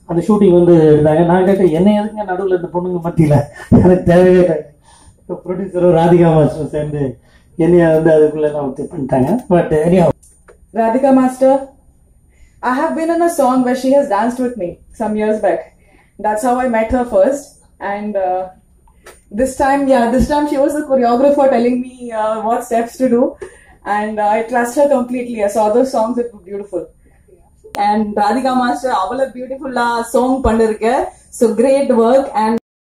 அந்த ஷூட்டிங் வந்து எடுத்தாங்க நான் கேட்டேன் என்ன எதுங்க நடுவில் இந்த பொண்ணுங்க மத்தியில் எனக்கு தேவையே இல்லை இப்போ ப்ரொடியூசரும் ராதிகா மாஸ்டரும் சேர்ந்து என்னைய வந்து அதுக்குள்ளே எல்லாம் ஒத்து பண்ணிட்டாங்க but anyway Radhika Master, I have been in a song where she has danced with me some years back. That's how I met her first. And uh, this time, yeah, this time she was the choreographer telling me uh, what steps to do. And uh, I trust her completely. I saw those songs, it was beautiful. And Radhika Master, அவ்வளோ பியூட்டிஃபுல்லா song பண்ணிருக்க so great work and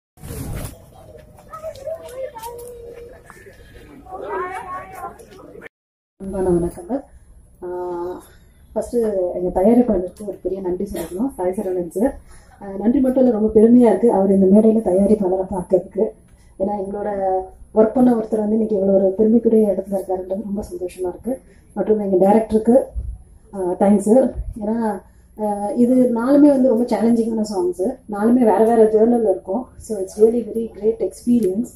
அன்பான வணக்கங்கள் first எங்கள் தயாரிப்பாளருக்கு ஒரு பெரிய நன்றி சொல்லணும் சாய் சரவணன் சார் ஆஹ் நன்றி மட்டும் இல்லை ரொம்ப பெருமையாக இருக்குது அவர் இந்த மேடையில் தயாரிப்பாளரை பார்க்கறதுக்கு ஏன்னா எங்களோட ஒர்க் பண்ண ஒருத்தர் வந்து இன்னைக்கு இவ்வளோ ஒரு பெருமைக்குரிய இடத்துல இருக்காருன்றது ரொம்ப சந்தோஷமாக இருக்குது மற்றும் எங்கள் டேரக்டருக்கு தேங்க்ஸ் சார் ஏன்னா ஆஹ் இது நாலுமே வந்து ரொம்ப சேலஞ்சிங்கான சாங்ஸு நாலுமே வேறு வேறு ஜேர்னலில் இருக்கும் so it's really very great experience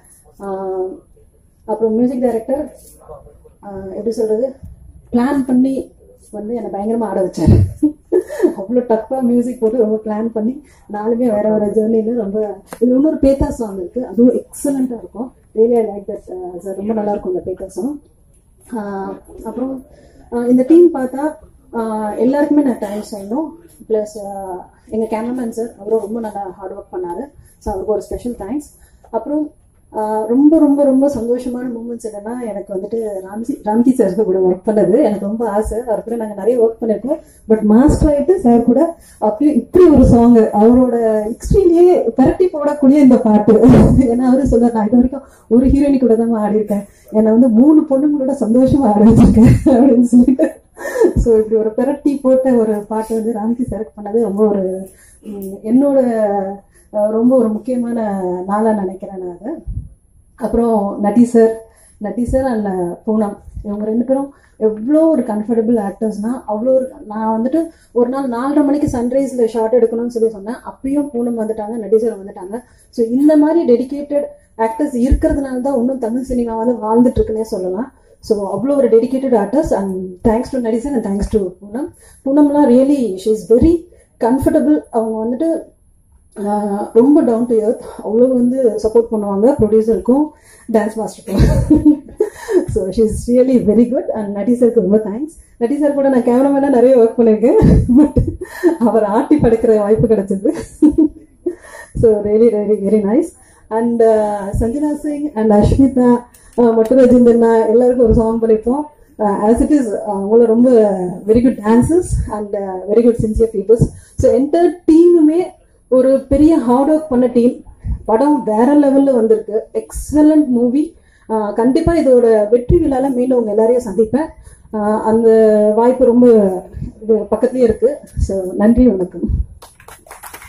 அப்புறம் மியூசிக் டைரக்டர் எப்படி சொல்கிறது பிளான் பண்ணி வந்து என்னை பயங்கரமாக ஆட வச்சார் அவ்வளோ டஃப்பாக மியூசிக் போட்டு ரொம்ப பிளான் பண்ணி நாலுமே வேற வேற ஜேர்னியில் ரொம்ப இது இன்னொரு பேத்தா சாங் இருக்குது அதுவும் எக்ஸலண்ட்டாக இருக்கும் really I like that sir ரொம்ப நல்லா இருக்கும் இந்த பேத்தா சாங் அப்புறம் ஆஹ் இந்த டீம் பார்த்தா ஆஹ் எல்லாருக்குமே நான் டைம் சொல்லணும் ப்ளஸ் எங்கள் கேமராமேன் சார் அவரும் ரொம்ப நல்லா ஹார்ட் ஒர்க் பண்ணார் ஸோ அவருக்கு ஒரு ஸ்பெஷல் தேங்க்ஸ் அப்புறம் ஆஹ் ரொம்ப ரொம்ப ரொம்ப சந்தோஷமான மூமெண்ட்ஸ் என்னன்னா எனக்கு வந்துட்டு ராம்ஜி ராம்ஜி சார் கூட ஒர்க் பண்ணது எனக்கு ரொம்ப ஆசை அவர் கூட நாங்கள் நிறைய ஒர்க் பண்ணியிருக்கோம் பட் மாஸ்டர் ஆகிட்டு சார் கூட அப்படியே இப்படி ஒரு சாங் அவரோட எக்ஸ்ட்ரீம்லேயே பரட்டி போடக்கூடிய இந்த பாட்டு ஏன்னா அவரு சொல்ல நான் இது வரைக்கும் ஒரு ஹீரோயினி கூட தான் ஆடி இருக்கேன் என்னை வந்து மூணு பொண்ணுங்களோட சந்தோஷமா ஆட வச்சிருக்கேன் அப்படின்னு சொல்லிட்டு ஸோ இப்படி ஒரு பெரட்டி போட்ட ஒரு பாட்டு வந்து ராம்கி செலக்ட் பண்ணது ரொம்ப ஒரு உம், என்னோட அஹ், ரொம்ப ஒரு முக்கியமான நாளாக நினைக்கிறேன் நான் அதை அப்புறம் Natty sir Natty sir and Poonam இவங்க ரெண்டு பேரும் எவ்வளோ ஒரு கம்ஃபர்டபுள் ஆக்டர்ஸ்னால் அவ்வளோ ஒரு நான் வந்துட்டு ஒரு நாள் நாலரை மணிக்கு சன்ரைஸில் ஷார்ட் எடுக்கணும்னு சொல்லி சொன்னேன் அப்பயும் பூனம் வந்துட்டாங்க நட்டி சார் வந்துட்டாங்க ஸோ இந்த மாதிரி டெடிகேட்டட் ஆக்டர்ஸ் இருக்கிறதுனால தான் இன்னும் தமிழ் சினிமா வந்து வாழ்ந்துட்டு இருக்குன்னே சொல்லலாம் ஸோ அவ்வளோ ஒரு dedicated artist and thanks to Natty sir and thanks to Poonam பூனம்லாம் really she is very comfortable அவங்க வந்துட்டு ஆஹ் ரொம்ப டவுன் டு எர்த் அவ்வளோ வந்து சப்போர்ட் பண்ணுவாங்க ப்ரொடியூசருக்கும் டான்ஸ் மாஸ்டருக்கும் so she is really very good and Natty சாருக்கு ரொம்ப தேங்க்ஸ் நட்டி சார் கூட நான் கேமராமேனாக நிறைய ஒர்க் பண்ணியிருக்கேன் பட் அவர் ஆட்டி படைக்கிற வாய்ப்பு கிடைச்சது so really really very nice and Sanjana Singh and Ashmita மட்டும் ரஜிந்தர்னா எல்லாருக்கும் ஒரு சாங் பண்ணியிருப்போம் ஆஸ் இட் இஸ் அவங்கள ரொம்ப very good dances and very good sincere peoples so entire டீமுமே ஒரு பெரிய ஹார்ட் ஒர்க் பண்ண டீம் படம் வேற லெவல்ல வந்திருக்கு எக்ஸலண்ட் மூவி கண்டிப்பா இதோட வெற்றி விழால மீண்டும் உங்க எல்லாரையும் சந்திப்பேன் ஆஹ் அந்த வாய்ப்பு ரொம்ப இது பக்கத்துலயே இருக்கு ஸோ நன்றி வணக்கம்